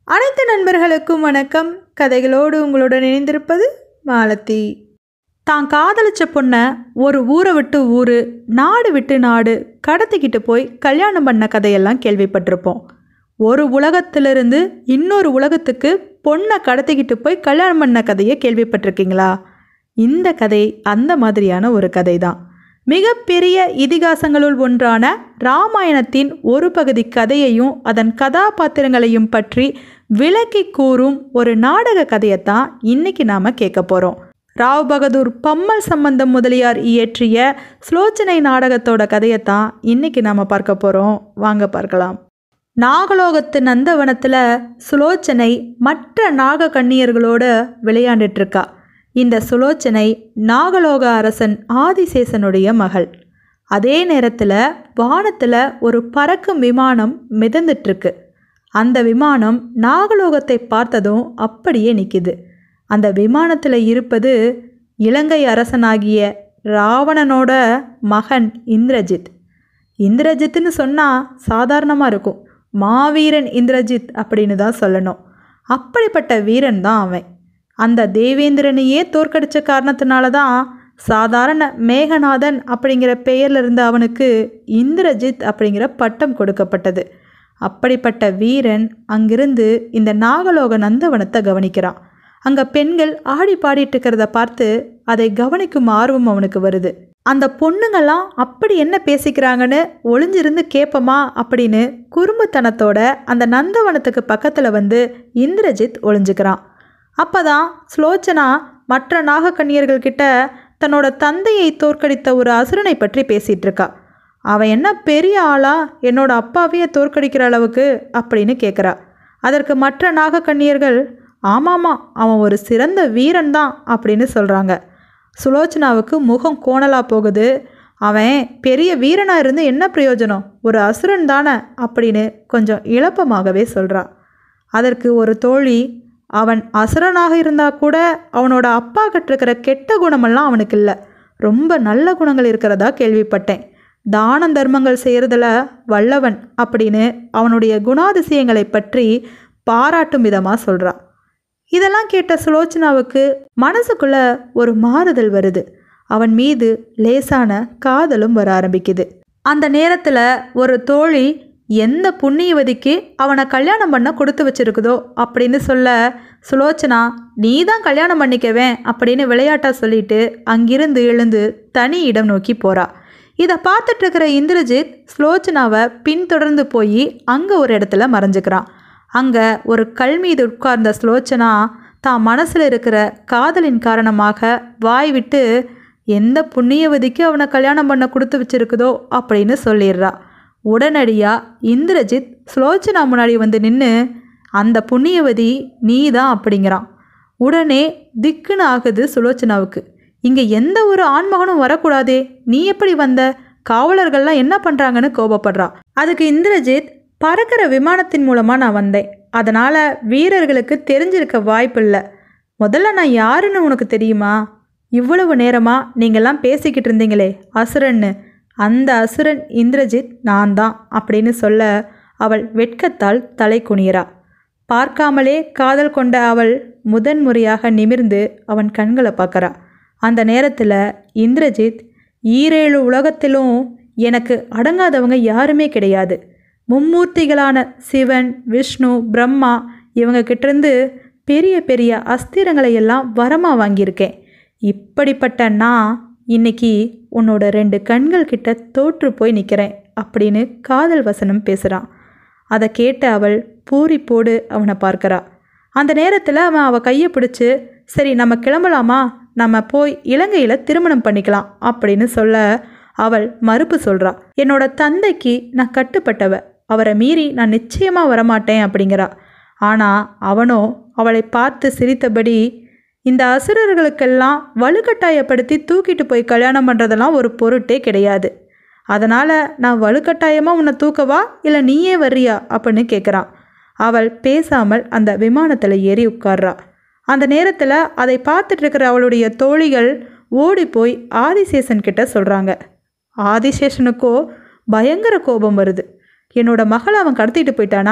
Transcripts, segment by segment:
அனைத்து நண்பர்களுக்கும் வணக்கம் கதைகளோடு உங்களுடன் இணைந்திருப்பது மாலதி தான் காதலிச்ச பொண்ணை ஒரு ஊரை விட்டு ஊர் நாடு விட்டு நாடு கடத்திக்கிட்டு போய் கல்யாணம் பண்ண கதையெல்லாம் கேள்விப்பட்டிருப்போம் ஒரு உலகத்திலிருந்து இன்னொரு உலகத்துக்கு பொண்ணை கடத்திக்கிட்டு போய் கல்யாணம் பண்ண கதையை கேள்விப்பட்டிருக்கீங்களா இந்த கதை அந்த மாதிரியான ஒரு கதை தான் மிகப்பெரிய இதிகாசங்களுள் ஒன்றான ராமாயணத்தின் ஒரு பகுதி கதையையும் அதன் கதாபாத்திரங்களையும் பற்றி விளக்கி கூறும் ஒரு நாடக கதையைத்தான் இன்னைக்கு நாம் கேட்க போகிறோம் ராவ் பகதூர் பம்மல் சம்பந்தம் முதலியார் இயற்றிய ஸ்லோச்சனை நாடகத்தோட கதையைத்தான் இன்னைக்கு நாம் பார்க்க போகிறோம் வாங்க பார்க்கலாம் நாகலோகத்து நந்தவனத்தில் சுலோச்சனை மற்ற நாக கன்னியர்களோட விளையாண்டுட்டு இருக்கா இந்த சுலோச்சனை நாகலோக அரசன் ஆதிசேஷனுடைய மகள் அதே நேரத்தில் வானத்தில் ஒரு பறக்கும் விமானம் மிதந்துட்டுருக்கு அந்த விமானம் நாகலோகத்தை பார்த்ததும் அப்படியே நிற்கிது அந்த விமானத்தில் இருப்பது இலங்கை அரசனாகிய ராவணனோட மகன் இந்திரஜித் இந்திரஜித்னு சொன்னால் சாதாரணமாக இருக்கும் மாவீரன் இந்திரஜித் அப்படின்னு தான் சொல்லணும் அப்படிப்பட்ட வீரன் தான் அவன் அந்த தேவேந்திரனையே தோற்கடித்த காரணத்தினால தான் சாதாரண மேகநாதன் அப்படிங்கிற பெயரில் இருந்த அவனுக்கு இந்திரஜித் அப்படிங்கிற பட்டம் கொடுக்கப்பட்டது அப்படிப்பட்ட வீரன் அங்கிருந்து இந்த நாகலோக நந்தவனத்தை கவனிக்கிறான் அங்கே பெண்கள் ஆடி பாடிட்டு இருக்கிறத பார்த்து அதை கவனிக்கும் ஆர்வம் அவனுக்கு வருது அந்த பொண்ணுங்கெல்லாம் அப்படி என்ன பேசிக்கிறாங்கன்னு ஒளிஞ்சிருந்து கேட்போமா அப்படின்னு குறும்புத்தனத்தோட அந்த நந்தவனத்துக்கு பக்கத்தில் வந்து இந்திரஜித் ஒளிஞ்சுக்கிறான் அப்பதான் ஸ்லோச்சனா மற்ற நாகக்கன்னியர்கள் கிட்ட தன்னோட தந்தையை தோற்கடித்த ஒரு அசுரனை பற்றி பேசிகிட்டு இருக்கா அவன் என்ன பெரிய ஆளா என்னோட அப்பாவையே தோற்கடிக்கிற அளவுக்கு அப்படின்னு கேட்குறா அதற்கு மற்ற நாகக்கன்னியர்கள் ஆமாமா அவன் ஒரு சிறந்த வீரன் தான் அப்படின்னு சொல்கிறாங்க சுலோச்சனாவுக்கு முகம் கோணலாக போகுது அவன் பெரிய வீரனாக இருந்து என்ன பிரயோஜனம் ஒரு அசுரன் தானே அப்படின்னு கொஞ்சம் இழப்பமாகவே சொல்கிறா அதற்கு ஒரு தோழி அவன் அசுரனாக இருந்தால் கூட அவனோட அப்பா கட்டிருக்கிற கெட்ட குணமெல்லாம் அவனுக்கு இல்லை ரொம்ப நல்ல குணங்கள் இருக்கிறதா கேள்விப்பட்டேன் தான தர்மங்கள் செய்கிறதுல வல்லவன் அப்படின்னு அவனுடைய குணாதிசயங்களை பற்றி பாராட்டும் விதமாக சொல்கிறான் இதெல்லாம் கேட்ட சுலோச்சனாவுக்கு மனசுக்குள்ள ஒரு மாறுதல் வருது அவன் மீது லேசான காதலும் வர ஆரம்பிக்குது அந்த நேரத்தில் ஒரு தோழி எந்த புண்ணியவதிக்கு அவனை கல்யாணம் பண்ண கொடுத்து வச்சிருக்குதோ அப்படின்னு சொல்ல சுலோச்சனா நீ தான் கல்யாணம் பண்ணிக்கவேன் அப்படின்னு விளையாட்டாக சொல்லிட்டு அங்கிருந்து எழுந்து தனி இடம் நோக்கி போறா இதை பார்த்துட்டு இருக்கிற இந்திரஜித் ஸ்லோச்சனாவை பின்தொடர்ந்து போய் அங்கே ஒரு இடத்துல மறைஞ்சுக்கிறான் அங்கே ஒரு கல் மீது உட்கார்ந்த ஸ்லோச்சனா தான் மனசில் இருக்கிற காதலின் காரணமாக வாய் விட்டு எந்த புண்ணியவதிக்கு அவனை கல்யாணம் பண்ண கொடுத்து வச்சிருக்குதோ அப்படின்னு சொல்லிடுறா உடனடியாக இந்திரஜித் ஸ்லோச்சனா முன்னாடி வந்து நின்று அந்த புண்ணியவதி நீ தான் அப்படிங்கிறான் உடனே திக்குன்னு ஆகுது சுலோச்சனாவுக்கு இங்கே எந்த ஒரு ஆண்மகனும் வரக்கூடாதே நீ எப்படி வந்த காவலர்கள்லாம் என்ன பண்ணுறாங்கன்னு கோபப்படுறா அதுக்கு இந்திரஜித் பறக்கிற விமானத்தின் மூலமாக நான் வந்தேன் அதனால் வீரர்களுக்கு தெரிஞ்சிருக்க வாய்ப்பு இல்லை முதல்ல நான் யாருன்னு உனக்கு தெரியுமா இவ்வளவு நேரமாக நீங்கள்லாம் பேசிக்கிட்டு இருந்தீங்களே அசுரன்னு அந்த அசுரன் இந்திரஜித் நான் தான் அப்படின்னு சொல்ல அவள் வெட்கத்தால் தலை குனியறா பார்க்காமலே காதல் கொண்ட அவள் முதன்முறையாக நிமிர்ந்து அவன் கண்களை பார்க்கறா அந்த நேரத்தில் இந்திரஜித் ஈரேழு உலகத்திலும் எனக்கு அடங்காதவங்க யாருமே கிடையாது மும்மூர்த்திகளான சிவன் விஷ்ணு பிரம்மா இவங்க கிட்டேருந்து பெரிய பெரிய அஸ்திரங்களை எல்லாம் வரமாக வாங்கியிருக்கேன் இப்படிப்பட்ட நான் இன்னைக்கு உன்னோட ரெண்டு கண்கள் கிட்ட தோற்று போய் நிற்கிறேன் அப்படின்னு காதல் வசனம் பேசுகிறான் அதை கேட்ட அவள் பூரிப்போடு அவனை பார்க்கறா அந்த நேரத்தில் அவன் அவள் கையை பிடிச்சி சரி நம்ம கிளம்பலாமா நம்ம போய் இலங்கையில் திருமணம் பண்ணிக்கலாம் அப்படின்னு சொல்ல அவள் மறுப்பு சொல்கிறா என்னோட தந்தைக்கு நான் கட்டுப்பட்டவ அவரை மீறி நான் நிச்சயமாக வரமாட்டேன் அப்படிங்கிறா ஆனால் அவனோ அவளை பார்த்து சிரித்தபடி இந்த அசுரர்களுக்கெல்லாம் வலுக்கட்டாயப்படுத்தி தூக்கிட்டு போய் கல்யாணம் பண்ணுறதெல்லாம் ஒரு பொருட்டே கிடையாது அதனால் நான் வலுக்கட்டாயமாக உன்னை தூக்கவா இல்லை நீயே வர்றியா அப்படின்னு கேட்குறான் அவள் பேசாமல் அந்த விமானத்தில் ஏறி உட்கார்றா அந்த நேரத்தில் அதை பார்த்துட்டு இருக்கிற அவளுடைய தோழிகள் ஓடி போய் ஆதிசேஷன் கிட்ட சொல்கிறாங்க ஆதிசேஷனுக்கோ பயங்கர கோபம் வருது என்னோட மகளை அவன் கடத்திட்டு போயிட்டானா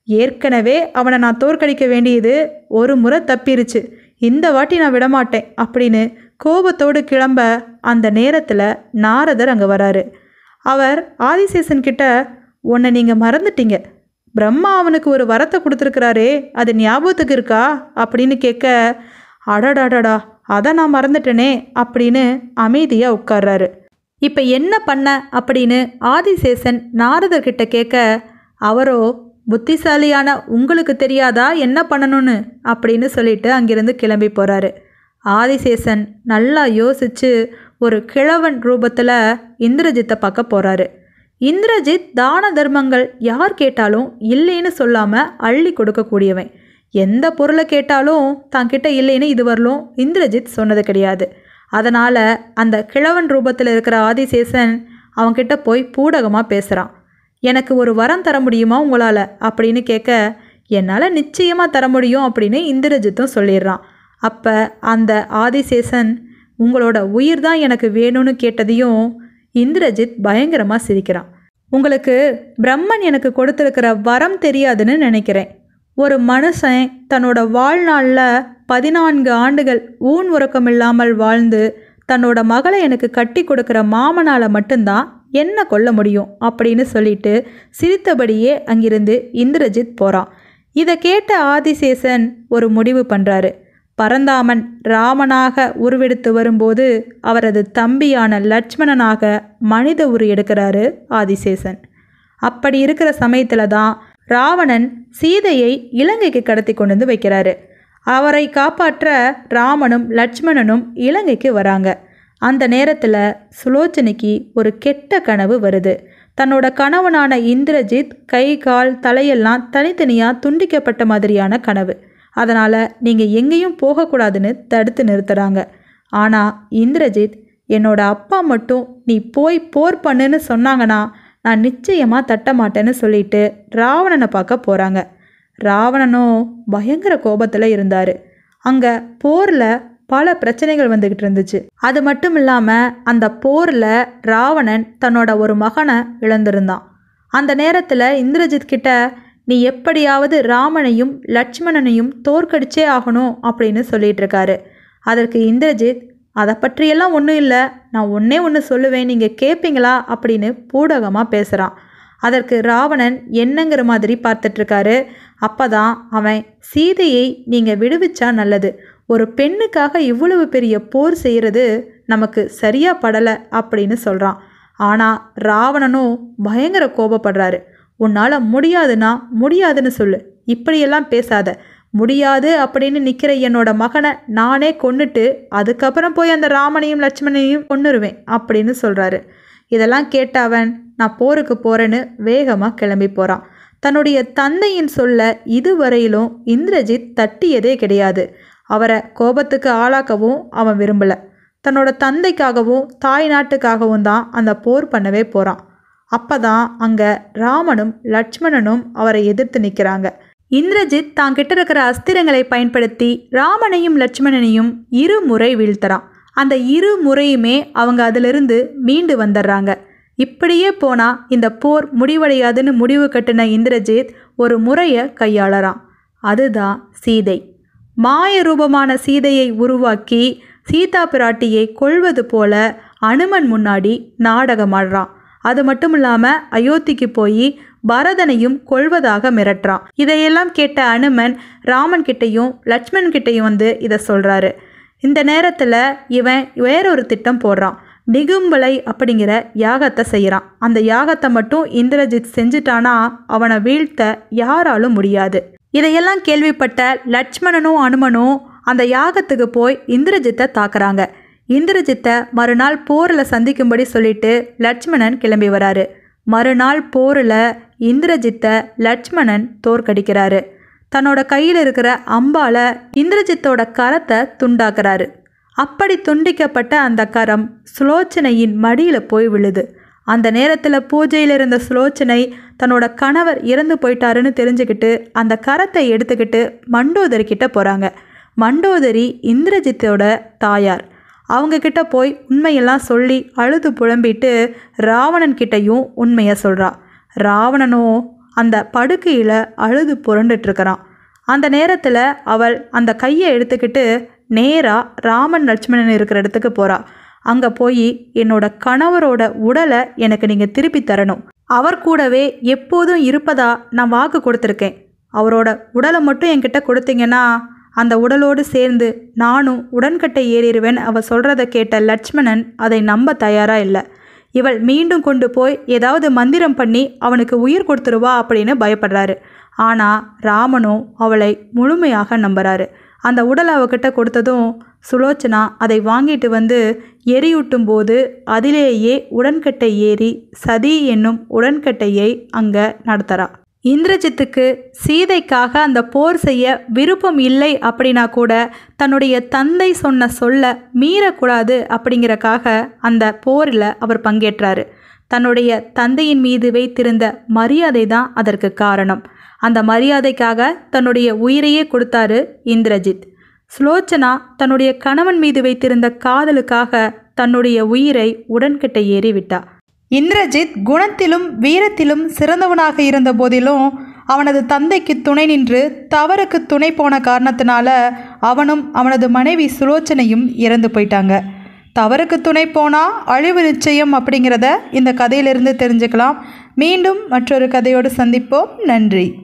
ஏற்கனவே அவனை நான் தோற்கடிக்க வேண்டியது ஒரு முறை தப்பிருச்சு இந்த வாட்டி நான் விடமாட்டேன் அப்படின்னு கோபத்தோடு கிளம்ப அந்த நேரத்தில் நாரதர் அங்கே வராரு அவர் ஆதிசேஷன் கிட்ட உன்னை நீங்கள் மறந்துட்டீங்க பிரம்மா அவனுக்கு ஒரு வரத்தை கொடுத்துருக்கிறாரே அது ஞாபகத்துக்கு இருக்கா அப்படின்னு கேட்க அடடாடடா அதை நான் மறந்துட்டேனே அப்படின்னு அமைதியாக உட்கார்றாரு இப்போ என்ன பண்ண அப்படின்னு ஆதிசேஷன் நாரதர்கிட்ட கேட்க அவரோ புத்திசாலியான உங்களுக்கு தெரியாதா என்ன பண்ணணும்னு அப்படின்னு சொல்லிட்டு அங்கிருந்து கிளம்பி போகிறாரு ஆதிசேஷன் நல்லா யோசிச்சு ஒரு கிழவன் ரூபத்தில் இந்திரஜித்தை பார்க்க போகிறாரு இந்திரஜித் தான தர்மங்கள் யார் கேட்டாலும் இல்லைன்னு சொல்லாமல் அள்ளி கொடுக்கக்கூடியவன் எந்த பொருளை கேட்டாலும் தான்கிட்ட இல்லைன்னு இதுவரையிலும் இந்திரஜித் சொன்னது கிடையாது அதனால் அந்த கிழவன் ரூபத்தில் இருக்கிற ஆதிசேஷன் அவன்கிட்ட போய் பூடகமாக பேசுகிறான் எனக்கு ஒரு வரம் தர முடியுமா உங்களால் அப்படின்னு கேட்க என்னால் நிச்சயமாக தர முடியும் அப்படின்னு இந்திரஜித்தும் சொல்லிடுறான் அப்போ அந்த ஆதிசேஷன் உங்களோட உயிர் தான் எனக்கு வேணும்னு கேட்டதையும் இந்திரஜித் பயங்கரமாக சிரிக்கிறான் உங்களுக்கு பிரம்மன் எனக்கு கொடுத்துருக்கிற வரம் தெரியாதுன்னு நினைக்கிறேன் ஒரு மனுஷன் தன்னோட வாழ்நாளில் பதினான்கு ஆண்டுகள் ஊன் உறக்கம் இல்லாமல் வாழ்ந்து தன்னோட மகளை எனக்கு கட்டி கொடுக்குற மாமனால் மட்டும்தான் என்ன கொல்ல முடியும் அப்படின்னு சொல்லிட்டு சிரித்தபடியே அங்கிருந்து இந்திரஜித் போகிறான் இதை கேட்ட ஆதிசேஷன் ஒரு முடிவு பண்ணுறாரு பரந்தாமன் ராமனாக உருவெடுத்து வரும்போது அவரது தம்பியான லட்சுமணனாக மனித உரு எடுக்கிறாரு ஆதிசேஷன் அப்படி இருக்கிற சமயத்தில் தான் ராவணன் சீதையை இலங்கைக்கு கடத்தி கொண்டு வந்து வைக்கிறாரு அவரை காப்பாற்ற ராமனும் லட்சுமணனும் இலங்கைக்கு வராங்க அந்த நேரத்தில் சுலோச்சனைக்கு ஒரு கெட்ட கனவு வருது தன்னோட கணவனான இந்திரஜித் கை கால் தலையெல்லாம் தனித்தனியாக துண்டிக்கப்பட்ட மாதிரியான கனவு அதனால் நீங்கள் எங்கேயும் போகக்கூடாதுன்னு தடுத்து நிறுத்துகிறாங்க ஆனால் இந்திரஜித் என்னோட அப்பா மட்டும் நீ போய் போர் பண்ணுன்னு சொன்னாங்கன்னா நான் நிச்சயமாக தட்ட மாட்டேன்னு சொல்லிட்டு ராவணனை பார்க்க போகிறாங்க ராவணனும் பயங்கர கோபத்தில் இருந்தார் அங்கே போரில் பல பிரச்சனைகள் வந்துக்கிட்டு இருந்துச்சு அது மட்டும் இல்லாமல் அந்த போரில் ராவணன் தன்னோட ஒரு மகனை இழந்திருந்தான் அந்த நேரத்தில் இந்திரஜித் கிட்ட நீ எப்படியாவது ராமனையும் லட்சுமணனையும் தோற்கடிச்சே ஆகணும் அப்படின்னு சொல்லிட்டு இருக்காரு அதற்கு இந்திரஜித் அதை பற்றியெல்லாம் ஒன்றும் இல்லை நான் ஒன்றே ஒன்று சொல்லுவேன் நீங்கள் கேட்பீங்களா அப்படின்னு பூடகமாக பேசுகிறான் அதற்கு ராவணன் என்னங்கிற மாதிரி பார்த்துட்ருக்காரு அப்போ தான் அவன் சீதையை நீங்கள் விடுவிச்சா நல்லது ஒரு பெண்ணுக்காக இவ்வளவு பெரிய போர் செய்கிறது நமக்கு சரியாக படலை அப்படின்னு சொல்கிறான் ஆனால் ராவணனும் பயங்கர கோபப்படுறாரு உன்னால் முடியாதுன்னா முடியாதுன்னு சொல்லு இப்படியெல்லாம் பேசாத முடியாது அப்படின்னு நிற்கிற என்னோட மகனை நானே கொன்னுட்டு அதுக்கப்புறம் போய் அந்த ராமனையும் லட்சுமணையும் கொன்னுருவேன் அப்படின்னு சொல்கிறாரு இதெல்லாம் கேட்ட அவன் நான் போருக்கு போகிறேன்னு வேகமாக கிளம்பி போகிறான் தன்னுடைய தந்தையின் சொல்ல இதுவரையிலும் இந்திரஜித் தட்டியதே கிடையாது அவரை கோபத்துக்கு ஆளாக்கவும் அவன் விரும்பலை தன்னோட தந்தைக்காகவும் தாய் நாட்டுக்காகவும் தான் அந்த போர் பண்ணவே போகிறான் அப்போ தான் அங்கே ராமனும் லட்சுமணனும் அவரை எதிர்த்து நிற்கிறாங்க இந்திரஜித் தான் கிட்ட இருக்கிற அஸ்திரங்களை பயன்படுத்தி ராமனையும் லட்சுமணனையும் இரு முறை வீழ்த்துறான் அந்த இரு முறையுமே அவங்க அதிலிருந்து மீண்டு வந்துடுறாங்க இப்படியே போனால் இந்த போர் முடிவடையாதுன்னு முடிவு கட்டின இந்திரஜித் ஒரு முறையை கையாளறான் அதுதான் சீதை மாய ரூபமான சீதையை உருவாக்கி சீதா பிராட்டியை கொள்வது போல அனுமன் முன்னாடி நாடகமாடுறான் அது மட்டும் இல்லாமல் அயோத்திக்கு போய் பரதனையும் கொள்வதாக மிரட்டுறான் இதையெல்லாம் கேட்ட அனுமன் ராமன் கிட்டையும் லட்சுமணன் கிட்டையும் வந்து இதை சொல்கிறாரு இந்த நேரத்தில் இவன் வேறொரு திட்டம் போடுறான் நிகும்பலை அப்படிங்கிற யாகத்தை செய்கிறான் அந்த யாகத்தை மட்டும் இந்திரஜித் செஞ்சுட்டானா அவனை வீழ்த்த யாராலும் முடியாது இதையெல்லாம் கேள்விப்பட்ட லட்சுமணனும் அனுமனும் அந்த யாகத்துக்கு போய் இந்திரஜித்தை தாக்குறாங்க இந்திரஜித்தை மறுநாள் போரில் சந்திக்கும்படி சொல்லிட்டு லட்சுமணன் கிளம்பி வராரு மறுநாள் போரில் இந்திரஜித்தை லட்சுமணன் தோற்கடிக்கிறாரு தன்னோட கையில் இருக்கிற அம்பால இந்திரஜித்தோட கரத்தை துண்டாக்குறாரு அப்படி துண்டிக்கப்பட்ட அந்த கரம் சுலோச்சனையின் மடியில் போய் விழுது அந்த நேரத்தில் பூஜையில் இருந்த சுலோச்சனை தன்னோட கணவர் இறந்து போயிட்டாருன்னு தெரிஞ்சுக்கிட்டு அந்த கரத்தை எடுத்துக்கிட்டு மண்டோதரி கிட்ட போகிறாங்க மண்டோதரி இந்திரஜித்தோட தாயார் அவங்க கிட்ட போய் உண்மையெல்லாம் சொல்லி அழுது புலம்பிட்டு ராவணன் கிட்டையும் உண்மையை சொல்கிறா ராவணனும் அந்த படுக்கையில் அழுது புரண்டுட்டு இருக்கிறான் அந்த நேரத்தில் அவள் அந்த கையை எடுத்துக்கிட்டு நேராக ராமன் லட்சுமணன் இருக்கிற இடத்துக்கு போகிறா அங்கே போய் என்னோட கணவரோட உடலை எனக்கு நீங்கள் திருப்பி தரணும் அவர் கூடவே எப்போதும் இருப்பதா நான் வாக்கு கொடுத்துருக்கேன் அவரோட உடலை மட்டும் என்கிட்ட கொடுத்தீங்கன்னா அந்த உடலோடு சேர்ந்து நானும் உடன்கட்டை ஏறிடுவேன் அவ சொல்கிறத கேட்ட லட்சுமணன் அதை நம்ப தயாரா இல்லை இவள் மீண்டும் கொண்டு போய் ஏதாவது மந்திரம் பண்ணி அவனுக்கு உயிர் கொடுத்துருவா அப்படின்னு பயப்படுறாரு ஆனால் ராமனும் அவளை முழுமையாக நம்புறாரு அந்த உடலை அவகிட்ட கொடுத்ததும் சுலோச்சனா அதை வாங்கிட்டு வந்து எரியூட்டும் போது அதிலேயே உடன்கட்டை ஏறி சதி என்னும் உடன்கட்டையை அங்கே நடத்துகிறா இந்திரஜித்துக்கு சீதைக்காக அந்த போர் செய்ய விருப்பம் இல்லை அப்படின்னா கூட தன்னுடைய தந்தை சொன்ன சொல்ல மீறக்கூடாது அப்படிங்கிறக்காக அந்த போரில் அவர் பங்கேற்றாரு தன்னுடைய தந்தையின் மீது வைத்திருந்த மரியாதை தான் அதற்கு காரணம் அந்த மரியாதைக்காக தன்னுடைய உயிரையே கொடுத்தாரு இந்திரஜித் சுலோச்சனா தன்னுடைய கணவன் மீது வைத்திருந்த காதலுக்காக தன்னுடைய உயிரை உடன்கிட்ட ஏறி விட்டா இந்திரஜித் குணத்திலும் வீரத்திலும் சிறந்தவனாக இருந்த போதிலும் அவனது தந்தைக்கு துணை நின்று தவறுக்கு துணை போன காரணத்தினால அவனும் அவனது மனைவி சுலோச்சனையும் இறந்து போயிட்டாங்க தவறுக்கு துணை போனால் அழிவு நிச்சயம் அப்படிங்கிறத இந்த கதையிலிருந்து தெரிஞ்சுக்கலாம் மீண்டும் மற்றொரு கதையோடு சந்திப்போம் நன்றி